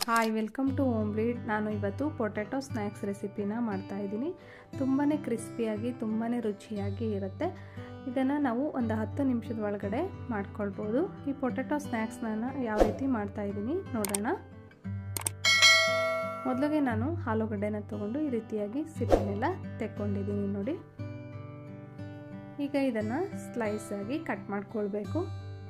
hi welcome to home ಬ್ಲೀಡ್ ನಾನು ಇವತ್ತು ಪೊಟ್ಯಾಟೊ ಸ್ನ್ಯಾಕ್ಸ್ ರೆಸಿಪಿನ ಮಾಡ್ತಾಯಿದ್ದೀನಿ ತುಂಬಾ ಕ್ರಿಸ್ಪಿಯಾಗಿ ತುಂಬಾ ರುಚಿಯಾಗಿ ಇರುತ್ತೆ ಇದನ್ನು ನಾವು ಒಂದು ಹತ್ತು ನಿಮಿಷದ ಒಳಗಡೆ ಮಾಡ್ಕೊಳ್ಬೋದು ಈ ಪೊಟ್ಯಾಟೊ ಸ್ನ್ಯಾಕ್ಸ್ನ ಯಾವ ರೀತಿ ಮಾಡ್ತಾಯಿದ್ದೀನಿ ನೋಡೋಣ ಮೊದಲಿಗೆ ನಾನು ಆಲೂಗಡ್ಡೆನ ತೊಗೊಂಡು ಈ ರೀತಿಯಾಗಿ ಸಿಪ್ಪೆನೆಲ್ಲ ತೆಕ್ಕೊಂಡಿದ್ದೀನಿ ನೋಡಿ ಈಗ ಇದನ್ನು ಸ್ಲೈಸ್ ಆಗಿ ಕಟ್ ಮಾಡ್ಕೊಳ್ಬೇಕು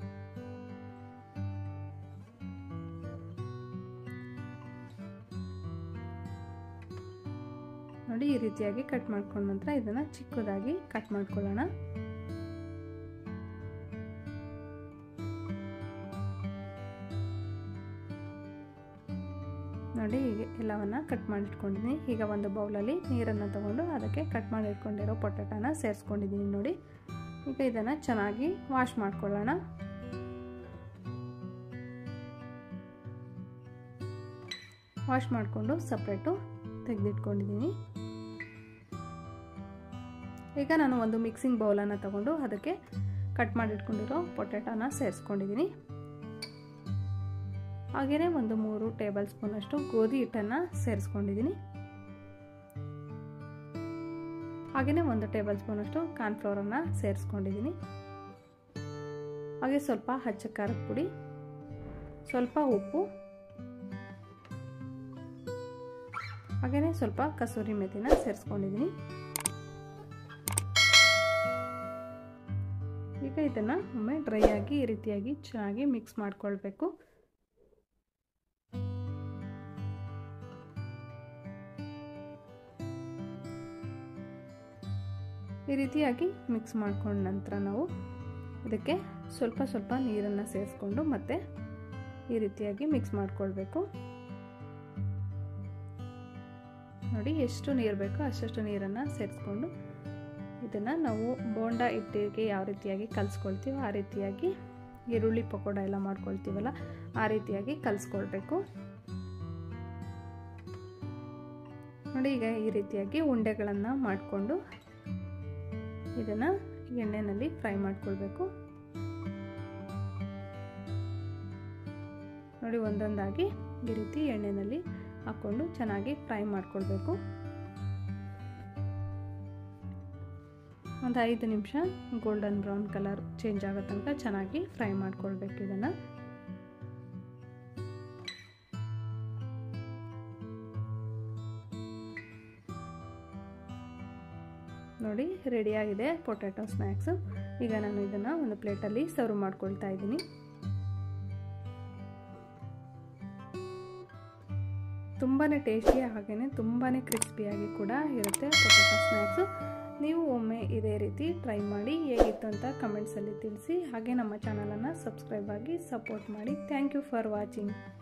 ನೋಡಿ ಈ ರೀತಿಯಾಗಿ ಕಟ್ ಮಾಡ್ಕೊಂಡ ನಂತರ ಇದನ್ನು ಚಿಕ್ಕದಾಗಿ ಕಟ್ ಮಾಡ್ಕೊಳ್ಳೋಣ ನೋಡಿ ಹೀಗೆ ಎಲ್ಲವನ್ನ ಕಟ್ ಮಾಡಿಟ್ಕೊಂಡಿದ್ದೀನಿ ಈಗ ಒಂದು ಬೌಲಲ್ಲಿ ನೀರನ್ನು ತಗೊಂಡು ಅದಕ್ಕೆ ಕಟ್ ಮಾಡಿ ಇಟ್ಕೊಂಡಿರೋ ಪೊಟ್ಯಾಟೋನ ಸೇರಿಸ್ಕೊಂಡಿದ್ದೀನಿ ನೋಡಿ ಈಗ ಇದನ್ನು ಚೆನ್ನಾಗಿ ವಾಶ್ ಮಾಡ್ಕೊಳ್ಳೋಣ ವಾಶ್ ಮಾಡಿಕೊಂಡು ಸಪ್ರೇಟು ತೆಗೆದಿಟ್ಕೊಂಡಿದ್ದೀನಿ ಈಗ ನಾನು ಒಂದು ಮಿಕ್ಸಿಂಗ್ ಬೌಲನ್ನು ತಗೊಂಡು ಅದಕ್ಕೆ ಕಟ್ ಮಾಡಿಟ್ಕೊಂಡಿರೋ ಪೊಟ್ಯಾಟೋನ ಸೇರಿಸ್ಕೊಂಡಿದ್ದೀನಿ ಹಾಗೆಯೇ ಒಂದು ಮೂರು ಟೇಬಲ್ ಸ್ಪೂನಷ್ಟು ಗೋಧಿ ಹಿಟ್ಟನ್ನು ಸೇರಿಸ್ಕೊಂಡಿದ್ದೀನಿ ಹಾಗೆಯೇ ಒಂದು ಟೇಬಲ್ ಸ್ಪೂನಷ್ಟು ಕಾರ್ನ್ಫ್ಲವರನ್ನು ಸೇರಿಸ್ಕೊಂಡಿದ್ದೀನಿ ಹಾಗೆ ಸ್ವಲ್ಪ ಹಚ್ಚ ಖಾರದ ಪುಡಿ ಸ್ವಲ್ಪ ಉಪ್ಪು ಹಾಗೆಯೇ ಸ್ವಲ್ಪ ಕಸೂರಿ ಮೆಥಿನ ಸೇರಿಸ್ಕೊಂಡಿದ್ದೀನಿ ಈಗ ಇದನ್ನು ಒಮ್ಮೆ ಡ್ರೈ ಆಗಿ ಈ ರೀತಿಯಾಗಿ ಚೆನ್ನಾಗಿ ಮಿಕ್ಸ್ ಮಾಡ್ಕೊಳ್ಬೇಕು ಈ ರೀತಿಯಾಗಿ ಮಿಕ್ಸ್ ಮಾಡ್ಕೊಂಡ ನಂತರ ನಾವು ಇದಕ್ಕೆ ಸ್ವಲ್ಪ ಸ್ವಲ್ಪ ನೀರನ್ನು ಸೇರಿಸ್ಕೊಂಡು ಮತ್ತೆ ಈ ರೀತಿಯಾಗಿ ಮಿಕ್ಸ್ ಮಾಡ್ಕೊಳ್ಬೇಕು ನೋಡಿ ಎಷ್ಟು ನೀರು ಬೇಕೋ ಅಷ್ಟಷ್ಟು ನೀರನ್ನು ಸೇರಿಸ್ಕೊಂಡು ಇದನ್ನು ನಾವು ಬೋಂಡ ಹಿಟ್ಟಿಗೆ ಯಾವ ರೀತಿಯಾಗಿ ಕಲಿಸ್ಕೊಳ್ತೀವೋ ಆ ರೀತಿಯಾಗಿ ಈರುಳ್ಳಿ ಪಕೋಡ ಎಲ್ಲ ಮಾಡ್ಕೊಳ್ತೀವಲ್ಲ ಆ ರೀತಿಯಾಗಿ ಕಲಿಸ್ಕೊಳ್ಬೇಕು ನೋಡಿ ಈಗ ಈ ರೀತಿಯಾಗಿ ಉಂಡೆಗಳನ್ನು ಮಾಡಿಕೊಂಡು ಇದನ್ನು ಎಣ್ಣೆಯಲ್ಲಿ ಫ್ರೈ ಮಾಡ್ಕೊಳ್ಬೇಕು ನೋಡಿ ಒಂದೊಂದಾಗಿ ಈ ರೀತಿ ಎಣ್ಣೆಯಲ್ಲಿ ಹಾಕ್ಕೊಂಡು ಚೆನ್ನಾಗಿ ಫ್ರೈ ಮಾಡ್ಕೊಳ್ಬೇಕು ಒಂದು ಐದು ನಿಮಿಷ ಗೋಲ್ಡನ್ ಬ್ರೌನ್ ಕಲರ್ ಚೇಂಜ್ ಆಗೋ ತನಕ ಚೆನ್ನಾಗಿ ಫ್ರೈ ಮಾಡ್ಕೊಳ್ಬೇಕು ಇದನ್ನು ನೋಡಿ ರೆಡಿಯಾಗಿದೆ ಪೊಟ್ಯಾಟೊ ಸ್ನ್ಯಾಕ್ಸು ಈಗ ನಾನು ಇದನ್ನು ಒಂದು ಪ್ಲೇಟಲ್ಲಿ ಸರ್ವ್ ಮಾಡ್ಕೊಳ್ತಾ ಇದ್ದೀನಿ ತುಂಬಾ ಟೇಸ್ಟಿ ಹಾಗೆಯೇ ತುಂಬಾ ಕ್ರಿಸ್ಪಿಯಾಗಿ ಕೂಡ ಇರುತ್ತೆ ಪೊಟ್ಯಾಟೊ ಸ್ನ್ಯಾಕ್ಸು ನೀವು ಒಮ್ಮೆ ಇದೇ ರೀತಿ ಟ್ರೈ ಮಾಡಿ ಹೇಗಿತ್ತು ಅಂತ ಕಮೆಂಟ್ಸಲ್ಲಿ ತಿಳಿಸಿ ಹಾಗೆ ನಮ್ಮ ಚಾನಲನ್ನು ಸಬ್ಸ್ಕ್ರೈಬ್ ಆಗಿ ಸಪೋರ್ಟ್ ಮಾಡಿ ಥ್ಯಾಂಕ್ ಯು ಫಾರ್ ವಾಚಿಂಗ್